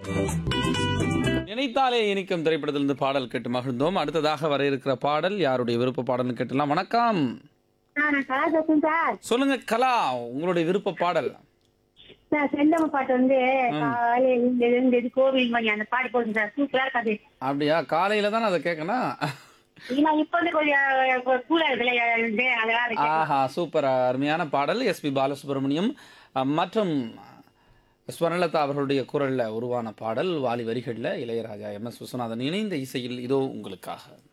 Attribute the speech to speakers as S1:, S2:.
S1: நினைத்தாலே இனிக்கும் திரைப்படத்திலிருந்து பாடல் கேட்டு மகிழ்ந்தோம் அடுத்ததாக வர இருக்கிற பாடல் யாருடைய விருப்ப பாடல்னு கேட்டலாம் வணக்கம்
S2: சார் நான் கலா பேசுறேன் சார்
S1: சொல்லுங்க கலா உங்களுடைய விருப்ப பாடல்
S2: சார் செந்தம பாட்டு வந்து காலையில எழுந்தது கோவில் மணி அந்த பாட்டு போடுங்க சார் சூப்பரா இருக்காது
S1: அப்படியா காலையில தான் அதை கேட்கணும்
S2: ஏன்னா இப்ப வந்து கொஞ்சம் கூலா இருக்குல்ல எழுந்து அதெல்லாம் இருக்கு
S1: ஆஹா சூப்பர் அருமையான பாடல் எஸ்பி பாலசுப்ரமணியம் அஹ், மற்றும் ஸ்வர்ணலதா அவர்களுடைய குரல்ல உருவான பாடல் வாலி வரிகளில் இளையராஜா எம் எஸ் விஸ்வநாதன் இணைந்த இசையில் இதோ உங்களுக்காக